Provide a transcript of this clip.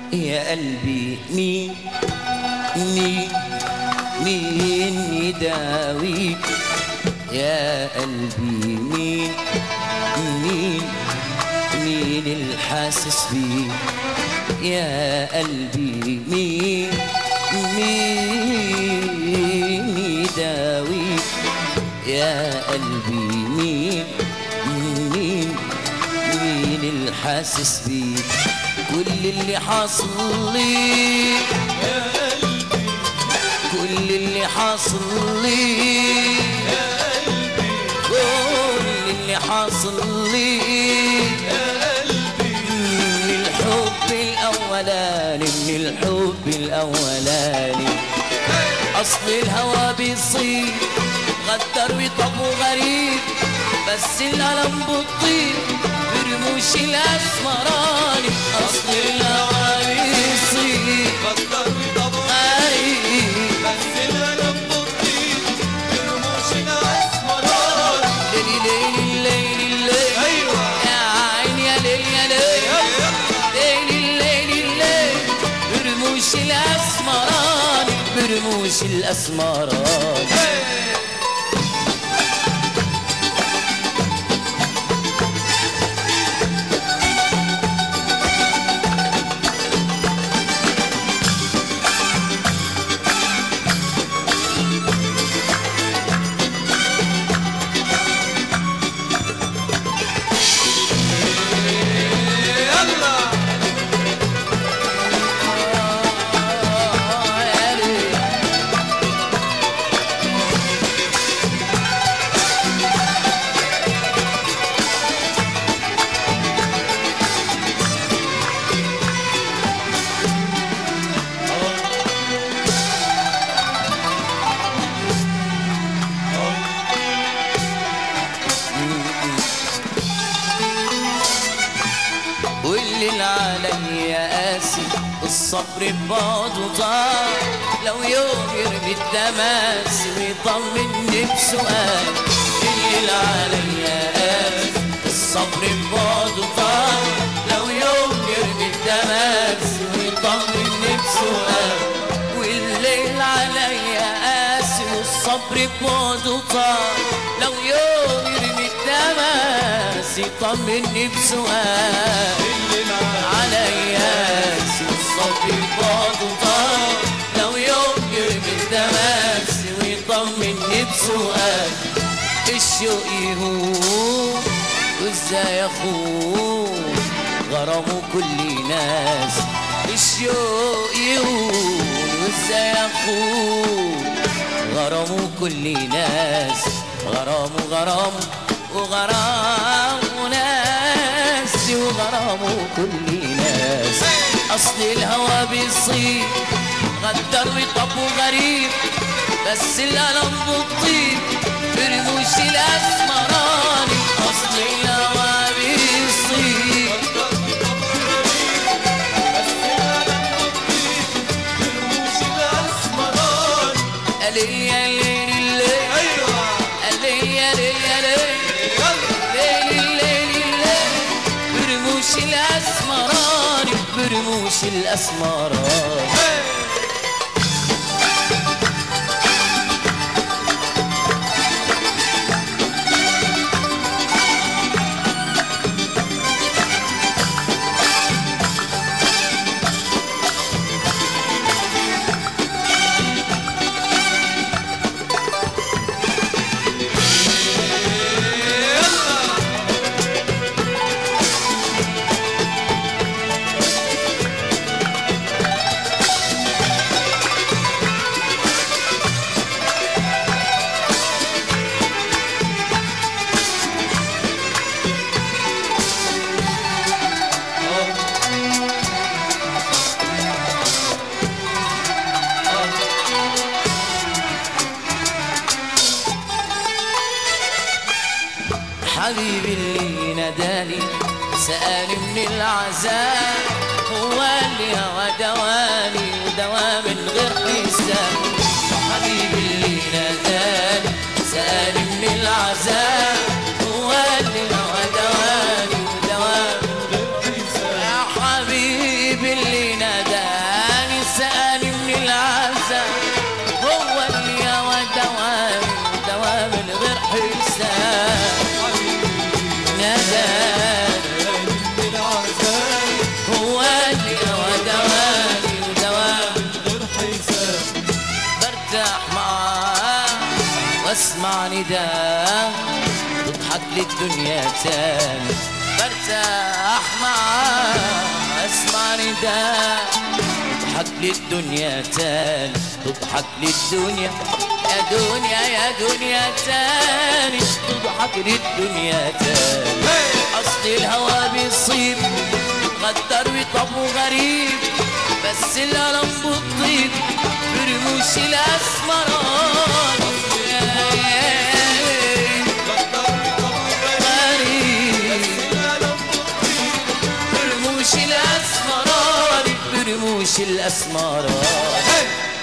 يا قلبي مين مين مين يداويك يا قلبي مين مين مين الحاسس بيك يا قلبي مين مين يداويك يا قلبي مين مين مين الحاسس بيك كل اللي حاصل لي كل اللي حاصل لي كل اللي حاصل لي من الحب الأولاني من الحب الأولاني أصل الهوى بيصير غدر وطب غريب بس الألم بتطير برموش الأسمراني أصل الهوى بيصير غدر وطب غريب بس الألم بطيء برموشنا أسمران ليلي ليلي ليلي ليلي أيوة يا عين يا ليل يا ليل يلا ليلي ليلي ليل برموش الأسمراني برموش الأسمراني يلا يا ليل واللي علي قاسي الصبر ببعضه ضاع لو يوم يرمي التماس ويطمني بسؤال اللي علي قاسي الصبر ببعضه ضاع لو يوم يرمي التماس ويطمني بسؤال والليل عليا قاسي والصبر ببعده طال لو يوم يرمي التماس يطمني بسؤال اللي معاك عليا قاسي والصبر ببعده طال لو يوم يرمي التماس ويطمني بسؤال الشوق يهون وازاي اخون غرامه كل ناس الشوق يهون وازاي اخون غرامه كل ناس غرامه غرامه وغرامه ناس وغرامه كل ناس اصل الهوى بيصير غدر وطب غريب بس الألم بتطير برموش الأسمراني أصل الهوى بيصير برموشنا أسمران قال يا ليل الليل أيوة قال يا ليل يا ليل يلا ليل الليل الليل برموش الأسمراني برموش الأسمراني حبيبي اللي ناداني سألني من العذاب هو اللي هوى دواني ودوا من غير حساب حبيبي اللي ناداني سألني من العذاب هو اللي هوى دواني ودوا من غير حساب يا حبيبي اللي ناداني اسمع نداء تضحك للدنيا تاني برتاح معاه اسمع نداء تضحك للدنيا تاني تضحك للدنيا يا دنيا يا دنيا تاني تضحك للدنيا تاني اصل الهوى بيصيب غدر وطبعه غريب بس الألم بتطيب برموش الأسمراني غريب برموش الأسمراني برموش الأسمراني